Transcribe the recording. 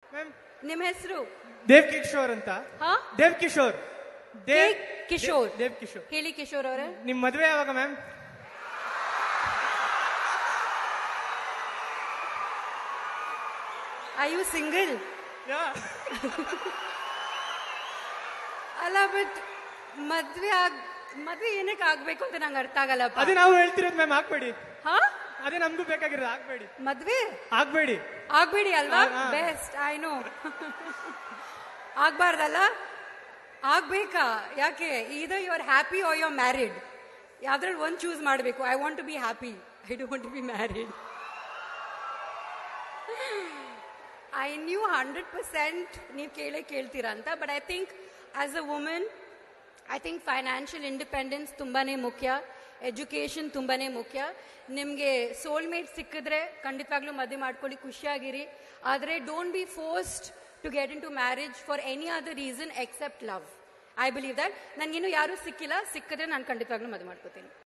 Ma'am ನಿಮ್ಮ ಹೆಸರು ದೇವ್ ಕಿಶೋರ್ ಅಂತ ಹಾ ದೇವ್ ಕಿಶೋರ್ ದೇವ್ ಕಿಶೋರ್ ದೇವ್ ಕಿಶೋರ್ ಹೇಳಿ ಕಿಶೋರ್ ಅವರೇ ನಿಮ್ ಮದ್ವೆ ಯಾವಾಗ ಮ್ಯಾಮ್ ಐ ಯು ಸಿಂಗಲ್ ಅಲ್ಲ ಬಟ್ ಮದ್ವೆ ಆಗ್ ಮದ್ವೆ ಏನಕ್ಕೆ ಆಗ್ಬೇಕು ಅಂತ ನಂಗೆ ಅರ್ಥ ಆಗಲ್ಲಪ್ಪ ಅದೇ ನಾವು ಹೇಳ್ತಿರೋದು ಮ್ಯಾಮ್ ಆಗ್ಬೇಡಿ ಹಾ ಅದೇ ನಮಗೂ ಬೇಕಾಗಿರೋದು ಆಗ್ಬೇಡಿ ಮದ್ವೆ ಆಗ್ಬೇಡಿ ಆಗ್ಬೇಡಿ ಅಲ್ವಾ ಹಾ, ಹಾ. ಬೆಸ್ಟ್ ಐ ನೋ ಆಗ್ಬಾರ್ದಲ್ಲ ಆಗ್ಬೇಕಾ ಯಾಕೆ either you are happy or you are married ಯಾವ್ದ್ರಲ್ಲಿ ಒಂದು ಚೂಸ್ ಮಾಡಬೇಕು I want to be happy I don't want to be married I knew hundred percent ನೀವು ಕೇಳೇ ಕೇಳ್ತೀರಾ ಅಂತ but I think as a woman I think financial independence ತುಂಬಾನೇ ಮುಖ್ಯ education ತುಂಬಾನೇ ಮುಖ್ಯ ನಿಮಗೆ ಸೋಲ್ಮೇಟ್ ಸಿಕ್ಕಿದ್ರೆ ಖಂಡಿತವಾಗ್ಲೂ ಮದುವೆ ಮಾಡ್ಕೊಳ್ಳಿ ಖುಷಿಯಾಗಿರಿ ಆದರೆ don't be forced to get into marriage for any other reason except love I believe that ನನಗೇನು ಯಾರೂ ಸಿಕ್ಕಿಲ್ಲ ಸಿಕ್ಕಿದ್ರೆ ನಾನು ಖಂಡಿತವಾಗ್ಲೂ ಮದುವೆ ಮಾಡ್ಕೋತೀನಿ